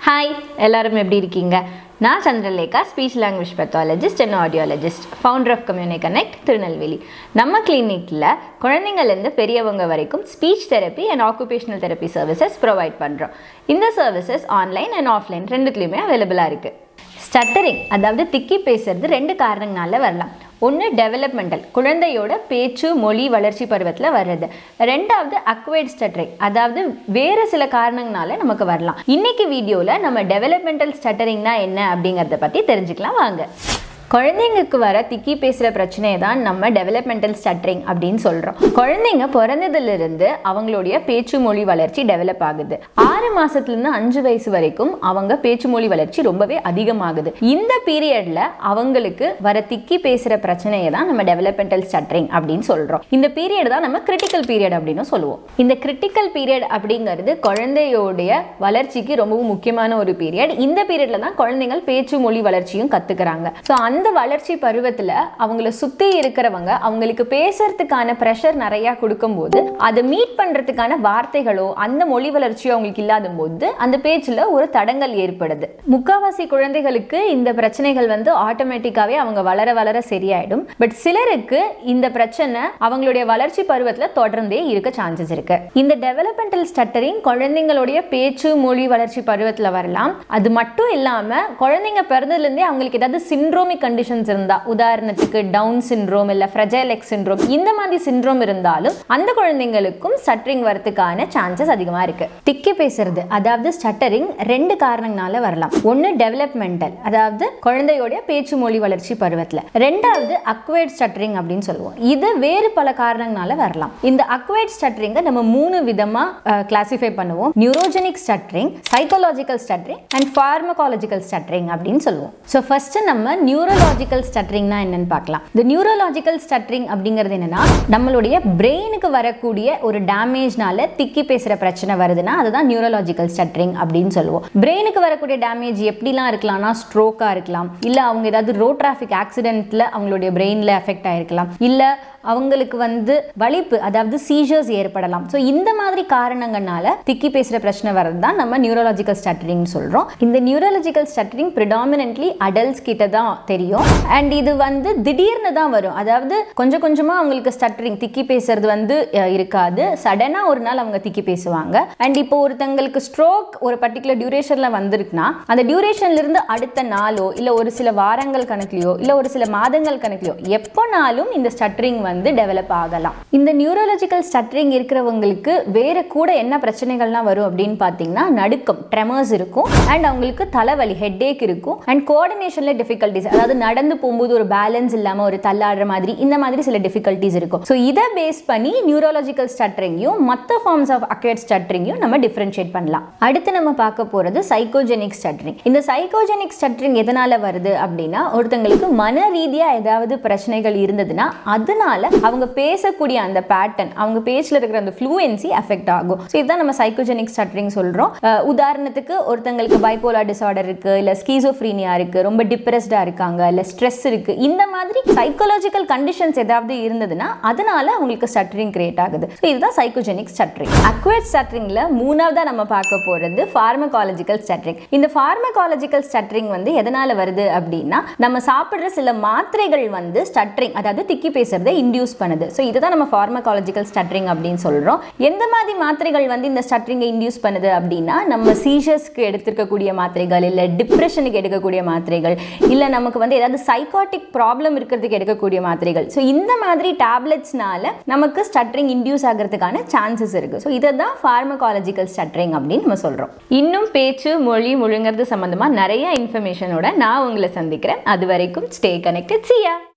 hi எல்லாரும் எப்படி இருக்கீங்க நான் Chandralekha speech language pathologist and audiologist founder of communi connect Tirunelveli நம்ம கிளினிக்கில் குழந்தைங்கள்லேருந்து பெரியவங்க வரைக்கும் speech therapy and occupational therapy services provide பண்ணுறோம் இந்த சர்வீசஸ் ஆன்லைன் அண்ட் ஆஃப்லைன் ரெண்டுத்துலேயுமே அவைலபிளாக இருக்குது ஸ்டட்டரிங் அதாவது திக்கி பேசுறது ரெண்டு காரணங்களால வரலாம் ஒன்று டெவலப்மெண்டல் குழந்தையோட பேச்சு மொழி வளர்ச்சி பருவத்தில் வர்றது ரெண்டாவது அக்வைட் ஸ்டட்டரிங் அதாவது வேறு சில காரணங்களால நமக்கு வரலாம் இன்னைக்கு வீடியோவில் நம்ம டெவலப்மெண்டல் ஸ்டட்டரிங்னா என்ன அப்படிங்கிறத பற்றி தெரிஞ்சுக்கலாம் வாங்க குழந்தைங்களுக்கு வர திக்கி பேசுகிற பிரச்சனையை தான் நம்ம டெவலப்மெண்டல் ஸ்டட்டரிங் அப்படின்னு சொல்கிறோம் குழந்தைங்க பிறந்ததுலேருந்து அவங்களுடைய பேச்சு மொழி வளர்ச்சி டெவலப் ஆகுது ஆறு மாசத்துலேருந்து அஞ்சு வயசு வரைக்கும் அவங்க பேச்சு மொழி வளர்ச்சி ரொம்பவே அதிகமாகுது இந்த பீரியடில் அவங்களுக்கு வர திக்கி பேசுகிற பிரச்சனையை தான் நம்ம டெவலப்மெண்டல் ஸ்டட்டரிங் அப்படின்னு சொல்கிறோம் இந்த பீரியட் தான் நம்ம கிரிட்டிக்கல் பீரியட் அப்படின்னு சொல்லுவோம் இந்த கிரிட்டிக்கல் பீரியட் அப்படிங்கிறது குழந்தையோடைய வளர்ச்சிக்கு ரொம்பவும் முக்கியமான ஒரு பீரியட் இந்த பீரியட்ல தான் குழந்தைகள் பேச்சு மொழி வளர்ச்சியும் கத்துக்கிறாங்க ஸோ அந்த வளர்ச்சி பருவத்தில் அவங்கள சுற்றி இருக்கிறவங்க அவங்களுக்கு பேசுறதுக்கான ப்ரெஷர் நிறையா கொடுக்கும்போது அதை மீட் பண்ணுறதுக்கான வார்த்தைகளோ அந்த மொழி வளர்ச்சியோ அவங்களுக்கு இல்லாத போது அந்த பேச்சில் ஒரு தடங்கல் ஏற்படுது முக்காவாசி குழந்தைகளுக்கு இந்த பிரச்சனைகள் வந்து ஆட்டோமேட்டிக்காவே அவங்க வளர வளர சரியாயிடும் பட் சிலருக்கு இந்த பிரச்சனை அவங்களுடைய வளர்ச்சி பருவத்தில் தொடர்ந்தே இருக்க சான்சஸ் இருக்கு இந்த டெவலப்மெண்டல் ஸ்டட்டரிங் குழந்தைங்களுடைய பேச்சு மொழி வளர்ச்சி பருவத்தில் வரலாம் அது மட்டும் இல்லாமல் குழந்தைங்க பிறந்ததுலேருந்தே அவங்களுக்கு ஏதாவது சிண்ட்ரோமிக் கண்டிஷன்ஸ் இருந்தா உதாரணத்துக்கு டவுன் சிண்ட்ரோம் இல்லை ஃப்ரெஜைல் எக்ஸ் சிண்ட்ரோம் இந்த மாதிரி சிண்ட்ரோம் இருந்தாலும் அந்த குழந்தைங்களுக்கும் ஸ்டட்டரிங் வரதுக்கான சான்சஸ் அதிகமாக இருக்கு திக்கி பேசுறது அதாவது ஸ்டட்டரிங் ரெண்டு காரணங்களால வரலாம் ஒன்று டெவலப்மெண்டல் அதாவது குழந்தையோட பேச்சு மொழி வளர்ச்சி பருவத்தில் ரெண்டாவது அக்வைட் ஸ்டட்டரிங் அப்படின்னு சொல்லுவோம் இது வேறு பல காரணங்களால வரலாம் இந்த அக்வைட் ஸ்டட்டரிங்கை நம்ம மூணு விதமாக கிளாசிஃபை பண்ணுவோம் neurogenic stuttering psychological stuttering and pharmacological stuttering அப்படின்னு சொல்லுவோம் ஸோ ஃபர்ஸ்ட் நம்ம நியூரலாஜிக்கல் ஸ்டட்டரிங்னா என்னன்னு பார்க்கலாம் இந்த நியூரலாஜிக்கல் ஸ்டட்டரிங் அப்படிங்கிறது என்னன்னா நம்மளுடைய பிரெயினுக்கு வரக்கூடிய ஒரு டேமேஜ்னால திக்கி பேசுகிற பிரச்சனை வருதுன்னா அதுதான் நியூரலாஜிக்கல் ஸ்டட்டரிங் அப்படின்னு சொல்லுவோம் பிரெயினுக்கு வரக்கூடிய டேமேஜ் எப்படிலாம் இருக்கலாம்னா ஸ்ட்ரோக்காக இருக்கலாம் இல்லை அவங்க ஏதாவது ரோட் டிராஃபிக் ஆக்சிடென்ட்டில் அவங்களுடைய பிரெயினில் எஃபெக்ட் ஆயிருக்கலாம் இல்லை அவங்களுக்கு வந்து வலிப்பு அதாவது சீஜர்ஸ் ஏற்படலாம் ஸோ இந்த மாதிரி காரணங்கள்னால திக்கி பேசுகிற பிரச்சனை வர்றது தான் நம்ம நியூரலாஜிக்கல் ஸ்டட்டரிங் சொல்கிறோம் இந்த நியூரலாஜிக்கல் ஸ்டட்டரிங் ப்ரிடாமினென்ட்லி அடல்ட்ஸ் கிட்ட தான் தெரியும் அண்ட் இது வந்து திடீர்னு தான் வரும் அதாவது கொஞ்சம் கொஞ்சமாக அவங்களுக்கு ஸ்டட்டரிங் திக்கி பேசுறது வந்து அஹ், இருக்காது சடனாக ஒரு நாள் அவங்க திக்கி பேசுவாங்க அண்ட் இப்போ ஒருத்தங்களுக்கு ஸ்ட்ரோக் ஒரு பர்டிகுலர் டியூரேஷனில் வந்திருக்குன்னா அந்த டியூரேஷன்ல இருந்து அடுத்த நாளோ இல்லை ஒரு சில வாரங்கள் கணக்குலையோ இல்லை ஒரு சில மாதங்கள் கணக்குலையோ எப்போனாலும் இந்த ஸ்டட்டரிங் வந்து டெவலப் ஆகலாம் இந்த நியூரலாஜிக்கல் ஸ்டட்டரிங் இருக்கிறவங்களுக்கு வேற கூட என்ன பிரச்சனைகள்லாம் வரும் அப்படின்னு பார்த்தீங்கன்னா நடுக்கம் ட்ரெமர்ஸ் இருக்கும் அண்ட் அவங்களுக்கு தலைவலி ஹெட்டேக் இருக்கும் அண்ட் கோஆர்டினேஷனில் டிஃபிகல்ட்டிஸ் அதாவது நடந்து போகும்போது ஒரு பேலன்ஸ் இல்லாமல் ஒரு தள்ளாடுற மாதிரி இந்த மாதிரி சில டிஃபிகல்ட்டிஸ் இருக்கும் ஸோ இதை பேஸ் பண்ணி நியூரலாஜிக்கல் ஸ்டட்டரிங்கையும் மற்ற ஃபார்ம்ஸ் ஆஃப் அக்வேட் ஸ்டட்டரிங்கையும் நம்ம டிஃப்ரென்ஷியேட் பண்ணலாம் அடுத்து நம்ம பார்க்க போகிறது சைக்கோஜெனிக் ஸ்டட்டரிங் இந்த சைக்கோஜெனிக் ஸ்டட்டரிங் எதனால வருது அப்படின்னா ஒருத்தங்களுக்கு மன ரீதியாக ஏதாவது பிரச்சனைகள் இருந்ததுன்னா அதனால அவங்க பேசக்கூடிய அந்த பேட்டர்ன் அவங்க பேச்சில் இருக்கிற அந்த ஃப்ளூயன்சி அஃபெக்ட் ஆகும் ஸோ இதுதான் நம்ம சைக்கோஜெனிக் ஸ்டட்டரிங் சொல்கிறோம் உதாரணத்துக்கு ஒருத்தங்களுக்கு பைப்போலார் டிசார்டர் இருக்குது இல்லை ஸ்கீசோஃப்ரீனியா இருக்குது ரொம்ப டிப்ரெஸ்டாக இருக்காங்க இல்லை ஸ்ட்ரெஸ் இருக்குது இந்த மாதிரி சைக்கோலாஜிக்கல் கண்டிஷன்ஸ் ஏதாவது இருந்ததுன்னா அதனால அவங்களுக்கு ஸ்டட்டரிங் கிரியேட் ஆகுது ஸோ இதுதான் சைக்கோஜெனிக் ஸ்டட்டரிங் அக்வேட் ஸ்டட்டரிங்கில் மூணாவதாக நம்ம பார்க்க போகிறது ஃபார்மகாலஜிக்கல் ஸ்டட்டரிங் இந்த ஃபார்மகாலஜிக்கல் ஸ்டட்டரிங் வந்து எதனால் வருது அப்படின்னா நம்ம சாப்பிட்ற சில மாத்திரைகள் வந்து ஸ்டட்டரிங் அதாவது திக்கி பேசுறதை இன்டியூஸ் பண்ணுது ஸோ இதுதான் நம்ம ஃபார்மகாலஜிக்கல் ஸ்டட்டரிங் அப்படின்னு சொல்கிறோம் எந்த மாதிரி மாத்திரைகள் வந்து இந்த ஸ்டட்டரிங்கை இன்டியூஸ் பண்ணுது அப்படின்னா நம்ம சீஷர்ஸ்க்கு எடுத்துருக்கக்கூடிய மாத்திரைகள் இல்லை டிப்ரெஷனுக்கு எடுக்கக்கூடிய மாத்திரைகள் இல்லை நமக்கு வந்து ஏதாவது சைக்காட்டிக் ப்ராப்ளம் இருக்கிறதுக்கு எடுக்கக்கூடிய மாத்திரைகள் ஸோ இந்த மாதிரி டேப்லெட்ஸ்னால நமக்கு ஸ்டட்டரிங் இன்டியூஸ் ஆகிறதுக்கான சான்சஸ் இருக்குது ஸோ இதை தான் ஃபார்மகாலஜிக்கல் ஸ்டட்டரிங் அப்படின்னு நம்ம சொல்கிறோம் இன்னும் பேச்சு மொழி முழுங்கிறது சம்மந்தமாக நிறைய இன்ஃபர்மேஷனோட நான் உங்களை சந்திக்கிறேன் அது வரைக்கும் ஸ்டே கனெக்டட் சியா